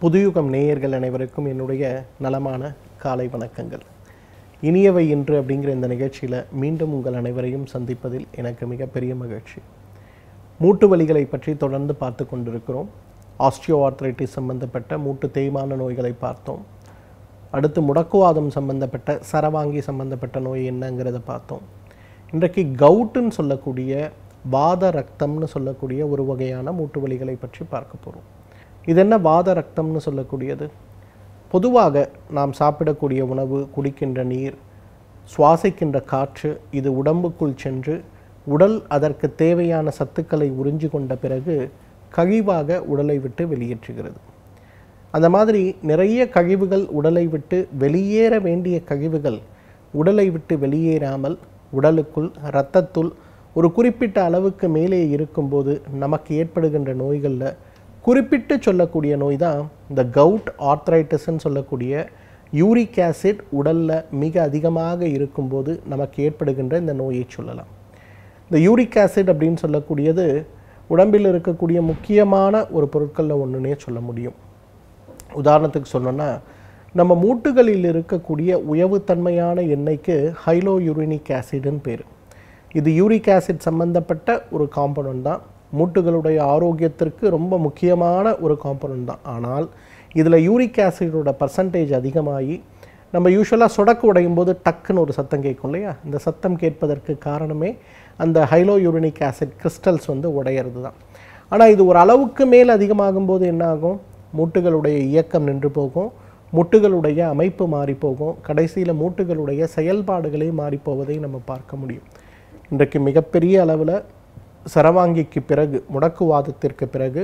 புதுயுகம் நேயர்கள் அனைவருக்கும் என்னுடைய நலமான காலை வணக்கங்கள் இனியவை இன்று அப்படிங்கிற இந்த நிகழ்ச்சியில் மீண்டும் உங்கள் அனைவரையும் சந்திப்பதில் எனக்கு மிகப்பெரிய மகிழ்ச்சி மூட்டு வலிகளை பற்றி தொடர்ந்து பார்த்து கொண்டிருக்கிறோம் ஆஸ்டியோ ஆர்த்ரைட்டிஸ் சம்பந்தப்பட்ட மூட்டு தேய்மான நோய்களை பார்த்தோம் அடுத்து முடக்குவாதம் சம்பந்தப்பட்ட சரவாங்கி சம்பந்தப்பட்ட நோய் என்னங்கிறத பார்த்தோம் இன்றைக்கு கவுட்டுன்னு சொல்லக்கூடிய வாத ரத்தம்னு சொல்லக்கூடிய ஒரு வகையான மூட்டு வலிகளை பற்றி பார்க்க போகிறோம் இது என்ன வாத ரத்தம்னு சொல்லக்கூடியது பொதுவாக நாம் சாப்பிடக்கூடிய உணவு குடிக்கின்ற நீர் சுவாசிக்கின்ற காற்று இது உடம்புக்குள் சென்று உடல் அதற்கு தேவையான சத்துக்களை உறிஞ்சு கொண்ட பிறகு கழிவாக உடலை விட்டு வெளியேற்றுகிறது அந்த மாதிரி நிறைய கழிவுகள் உடலை விட்டு வெளியேற வேண்டிய கழிவுகள் உடலை விட்டு வெளியேறாமல் உடலுக்குள் இரத்தத்துள் ஒரு குறிப்பிட்ட அளவுக்கு மேலே இருக்கும்போது நமக்கு ஏற்படுகின்ற நோய்களில் குறிப்பிட்டு சொல்லக்கூடிய நோய் தான் இந்த கவுட் ஆர்த்ரைட்டிஸ்ன்னு சொல்லக்கூடிய யூரிக் ஆசிட் உடலில் மிக அதிகமாக இருக்கும்போது நமக்கு ஏற்படுகின்ற இந்த நோயை சொல்லலாம் இந்த யூரிக் ஆசிட் அப்படின்னு சொல்லக்கூடியது உடம்பில் இருக்கக்கூடிய முக்கியமான ஒரு பொருட்களில் ஒன்றுனே சொல்ல முடியும் உதாரணத்துக்கு சொல்லணும்னா நம்ம மூட்டுகளில் இருக்கக்கூடிய உயவுத்தன்மையான எண்ணெய்க்கு ஹைலோ யூரினிக் ஆசிட்னு பேர் இது யூரிக் ஆசிட் சம்பந்தப்பட்ட ஒரு காம்பனண்ட் தான் மூட்டுகளுடைய ஆரோக்கியத்திற்கு ரொம்ப முக்கியமான ஒரு காம்பனண்ட் தான் ஆனால் இதில் யூரிக் ஆசிடோட பர்சன்டேஜ் அதிகமாகி நம்ம யூஸ்வலாக சொடக்கு உடையும் போது டக்குன்னு ஒரு சத்தம் கேட்கும் இல்லையா இந்த சத்தம் கேட்பதற்கு காரணமே அந்த ஹைலோ யூரினிக் ஆசிட் கிறிஸ்டல்ஸ் வந்து உடையிறது தான் ஆனால் இது ஒரு அளவுக்கு மேல் அதிகமாகும் போது என்ன ஆகும் மூட்டுகளுடைய இயக்கம் நின்று போகும் முட்டுகளுடைய அமைப்பு மாறி போகும் கடைசியில் மூட்டுகளுடைய செயல்பாடுகளே மாறி போவதை நம்ம பார்க்க முடியும் இன்றைக்கு மிகப்பெரிய அளவில் சரவாங்கிக்கு பிறகு முடக்குவாதத்திற்கு பிறகு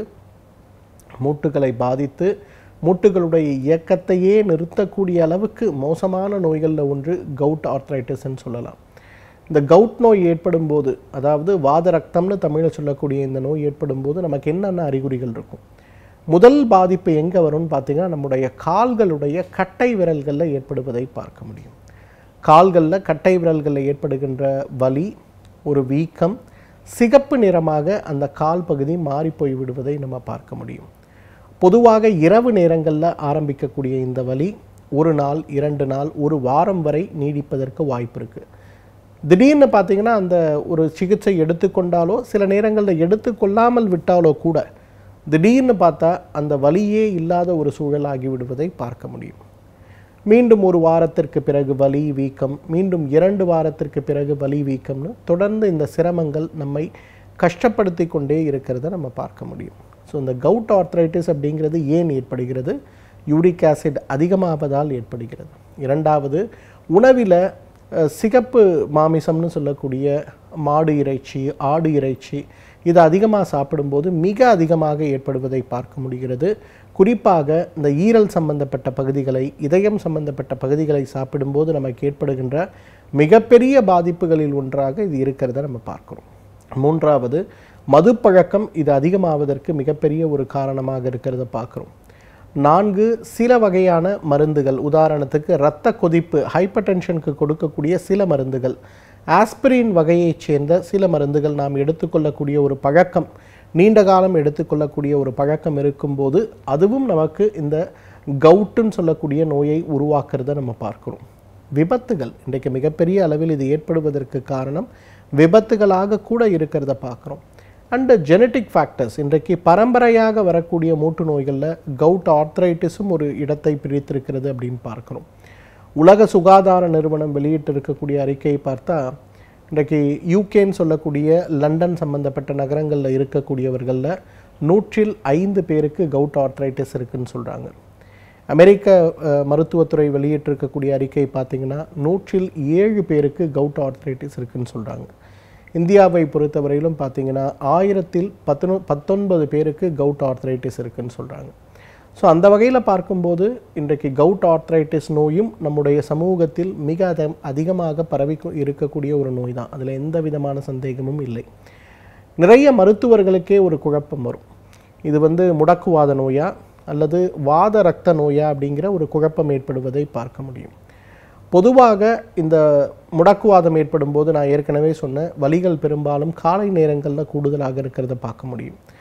மூட்டுகளை பாதித்து மூட்டுகளுடைய இயக்கத்தையே நிறுத்தக்கூடிய அளவுக்கு மோசமான நோய்களில் ஒன்று கவுட் ஆர்த்ரைட்டிஸ்ன்னு சொல்லலாம் இந்த கவுட் நோய் ஏற்படும் போது அதாவது வாத ரத்தம்னு தமிழில் சொல்லக்கூடிய இந்த நோய் ஏற்படும் போது நமக்கு என்னென்ன அறிகுறிகள் இருக்கும் முதல் பாதிப்பு எங்கே வரும்னு பார்த்தீங்கன்னா நம்முடைய கால்களுடைய கட்டை விரல்களில் ஏற்படுவதை பார்க்க முடியும் கால்களில் கட்டை விரல்களில் ஏற்படுகின்ற வலி ஒரு வீக்கம் சிகப்பு நிறமாக அந்த கால் பகுதி மாறி போய் விடுவதை நம்ம பார்க்க முடியும் பொதுவாக இரவு நேரங்களில் ஆரம்பிக்கக்கூடிய இந்த வலி ஒரு நாள் இரண்டு நாள் ஒரு வாரம் வரை நீடிப்பதற்கு வாய்ப்பு இருக்குது திடீர்னு பார்த்தீங்கன்னா அந்த ஒரு சிகிச்சை எடுத்துக்கொண்டாலோ சில நேரங்களில் எடுத்துக்கொள்ளாமல் விட்டாலோ கூட திடீர்னு பார்த்தா அந்த வலியே இல்லாத ஒரு சூழல் ஆகிவிடுவதை பார்க்க முடியும் மீண்டும் ஒரு வாரத்திற்கு பிறகு வலி வீக்கம் மீண்டும் இரண்டு வாரத்திற்கு பிறகு வலி வீக்கம்னு தொடர்ந்து இந்த சிரமங்கள் நம்மை கஷ்டப்படுத்தி கொண்டே இருக்கிறத நம்ம பார்க்க முடியும் ஸோ இந்த கவுட் ஆர்த்ரைட்டிஸ் அப்படிங்கிறது ஏன் ஏற்படுகிறது யூரிக் ஆசிட் அதிகமாவதால் ஏற்படுகிறது இரண்டாவது உணவில் அஹ், சிகப்பு மாமிசம்னு சொல்லக்கூடிய மாடு இறைச்சி ஆடு இறைச்சி இது அதிகமாக சாப்பிடும்போது மிக அதிகமாக ஏற்படுவதை பார்க்க முடிகிறது குறிப்பாக இந்த ஈரல் சம்பந்தப்பட்ட பகுதிகளை இதயம் சம்பந்தப்பட்ட பகுதிகளை சாப்பிடும்போது நமக்கு ஏற்படுகின்ற மிகப்பெரிய பாதிப்புகளில் ஒன்றாக இது இருக்கிறத நம்ம பார்க்கிறோம் மூன்றாவது மதுப்பழக்கம் இது அதிகமாவதற்கு மிகப்பெரிய ஒரு காரணமாக இருக்கிறத பார்க்குறோம் நான்கு சில வகையான மருந்துகள் உதாரணத்துக்கு இரத்த கொதிப்பு ஹைப்பர் டென்ஷனுக்கு கொடுக்கக்கூடிய சில மருந்துகள் ஆஸ்பிரின் வகையைச் சேர்ந்த சில மருந்துகள் நாம் எடுத்துக்கொள்ளக்கூடிய ஒரு பழக்கம் நீண்ட காலம் எடுத்துக்கொள்ளக்கூடிய ஒரு பழக்கம் இருக்கும்போது அதுவும் நமக்கு இந்த கவுட்டுன்னு சொல்லக்கூடிய நோயை உருவாக்குறத நம்ம பார்க்கிறோம் விபத்துகள் இன்றைக்கு மிகப்பெரிய அளவில் இது ஏற்படுவதற்கு காரணம் விபத்துகளாக கூட இருக்கிறத பார்க்குறோம் அண்டு ஜெனட்டிக் ஃபேக்டர்ஸ் இன்றைக்கு பரம்பரையாக வரக்கூடிய மூட்டு நோய்களில் கவுட் ஆர்த்ரைட்டிஸும் ஒரு இடத்தை பிரித்திருக்கிறது அப்படின்னு பார்க்குறோம் உலக சுகாதார நிறுவனம் வெளியிட்டு இருக்கக்கூடிய அறிக்கையை பார்த்தா இன்றைக்கு யூகேன்னு சொல்லக்கூடிய லண்டன் சம்பந்தப்பட்ட நகரங்களில் இருக்கக்கூடியவர்களில் நூற்றில் ஐந்து பேருக்கு கவுட் ஆர்த்ரைட்டிஸ் இருக்குன்னு சொல்கிறாங்க அமெரிக்க அஹ், மருத்துவத்துறை வெளியிட்டிருக்கக்கூடிய அறிக்கை பார்த்தீங்கன்னா நூற்றில் ஏழு பேருக்கு கவுட் ஆர்த்ரைட்டிஸ் இருக்குன்னு சொல்கிறாங்க இந்தியாவை பொறுத்தவரையிலும் பார்த்தீங்கன்னா ஆயிரத்தில் பத்தொ பத்தொன்பது பேருக்கு கவுட் ஆர்த்ரைட்டிஸ் இருக்குன்னு சொல்கிறாங்க ஸோ அந்த வகையில் பார்க்கும்போது இன்றைக்கு கவுட் ஆர்த்ரைட்டிஸ் நோயும் நம்முடைய சமூகத்தில் மிக அத- அதிகமாக பரவி கொ- இருக்கக்கூடிய ஒரு நோய் தான் அதில் எந்த விதமான சந்தேகமும் இல்லை நிறைய மருத்துவர்களுக்கே ஒரு குழப்பம் வரும் இது வந்து முடக்குவாத நோயா அல்லது வாத இரத்த நோயா அப்படிங்கிற ஒரு குழப்பம் ஏற்படுவதை பார்க்க முடியும் பொதுவாக இந்த முடக்குவாதம் ஏற்படும் போது நான் ஏற்கனவே சொன்ன வலிகள் பெரும்பாலும் காலை நேரங்களில் கூடுதலாக இருக்கிறத பார்க்க முடியும்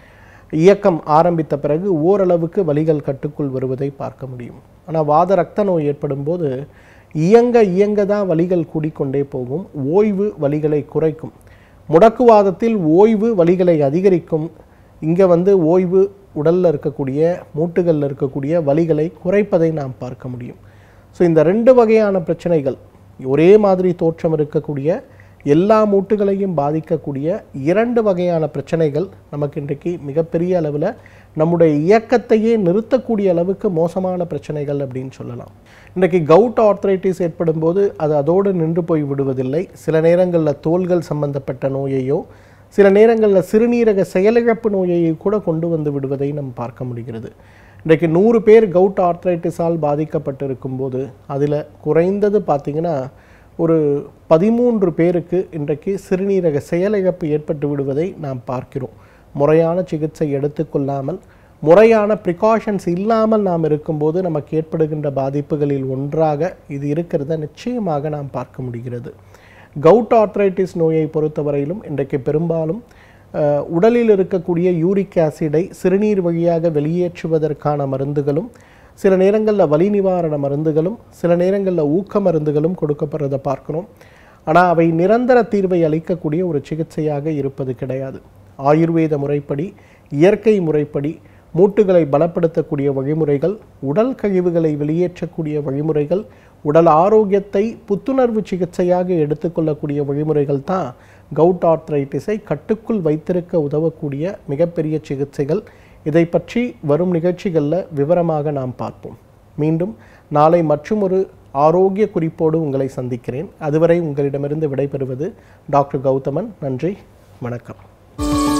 இயக்கம் ஆரம்பித்த பிறகு ஓரளவுக்கு வலிகள் கட்டுக்குள் வருவதை பார்க்க முடியும் ஆனால் வாத ரத்த நோய் ஏற்படும் போது இயங்க இயங்க தான் வலிகள் கூடிக்கொண்டே போகும் ஓய்வு வலிகளை குறைக்கும் முடக்குவாதத்தில் ஓய்வு வலிகளை அதிகரிக்கும் இங்கே வந்து ஓய்வு உடலில் இருக்கக்கூடிய மூட்டுகளில் இருக்கக்கூடிய வலிகளை குறைப்பதை நாம் பார்க்க முடியும் ஸோ இந்த ரெண்டு வகையான பிரச்சனைகள் ஒரே மாதிரி தோற்றம் இருக்கக்கூடிய எல்லா மூட்டுகளையும் பாதிக்கக்கூடிய இரண்டு வகையான பிரச்சனைகள் நமக்கு இன்றைக்கு மிகப்பெரிய அளவில் நம்முடைய இயக்கத்தையே நிறுத்தக்கூடிய அளவுக்கு மோசமான பிரச்சனைகள் அப்படின்னு சொல்லலாம் இன்றைக்கு கவுட் ஆர்த்ரைட்டிஸ் ஏற்படும் போது அது அதோடு நின்று போய் விடுவதில்லை சில நேரங்களில் தோள்கள் சம்பந்தப்பட்ட நோயையோ சில நேரங்களில் சிறுநீரக செயலிழப்பு நோயையோ கூட கொண்டு வந்து விடுவதை நம்ம பார்க்க முடிகிறது இன்றைக்கு நூறு பேர் கவுட் ஆர்த்ரைட்டிஸால் பாதிக்கப்பட்டிருக்கும் போது அதில் குறைந்தது பார்த்திங்கன்னா ஒரு பதிமூன்று பேருக்கு இன்றைக்கு சிறுநீரக செயலிழப்பு ஏற்பட்டு விடுவதை நாம் பார்க்கிறோம் முறையான சிகிச்சை எடுத்துக்கொள்ளாமல் முறையான ப்ரிகாஷன்ஸ் இல்லாமல் நாம் இருக்கும்போது நமக்கு ஏற்படுகின்ற பாதிப்புகளில் ஒன்றாக இது இருக்கிறத நிச்சயமாக நாம் பார்க்க முடிகிறது கவுட் ஆர்த்ரைட்டிஸ் நோயை பொறுத்தவரையிலும் இன்றைக்கு பெரும்பாலும் அஹ், உடலில் இருக்கக்கூடிய யூரிக் ஆசிடை சிறுநீர் வழியாக வெளியேற்றுவதற்கான மருந்துகளும் சில நேரங்களில் வலி நிவாரண மருந்துகளும் சில நேரங்களில் ஊக்க மருந்துகளும் கொடுக்கப்படுறதை பார்க்கிறோம் ஆனால் அவை நிரந்தர தீர்வை அளிக்கக்கூடிய ஒரு சிகிச்சையாக இருப்பது கிடையாது ஆயுர்வேத முறைப்படி இயற்கை முறைப்படி மூட்டுகளை பலப்படுத்தக்கூடிய வழிமுறைகள் உடல் கழிவுகளை வெளியேற்றக்கூடிய வழிமுறைகள் உடல் ஆரோக்கியத்தை புத்துணர்வு சிகிச்சையாக எடுத்துக்கொள்ளக்கூடிய வழிமுறைகள் தான் கவுட் ஆர்த்ரைட்டிஸை கட்டுக்குள் வைத்திருக்க உதவக்கூடிய மிகப்பெரிய சிகிச்சைகள் இதை பற்றி வரும் நிகழ்ச்சிகளில் விவரமாக நாம் பார்ப்போம் மீண்டும் நாளை மற்றும் ஒரு ஆரோக்கிய குறிப்போடு உங்களை சந்திக்கிறேன் அதுவரை உங்களிடமிருந்து விடைபெறுவது டாக்டர் கௌதமன் நன்றி வணக்கம்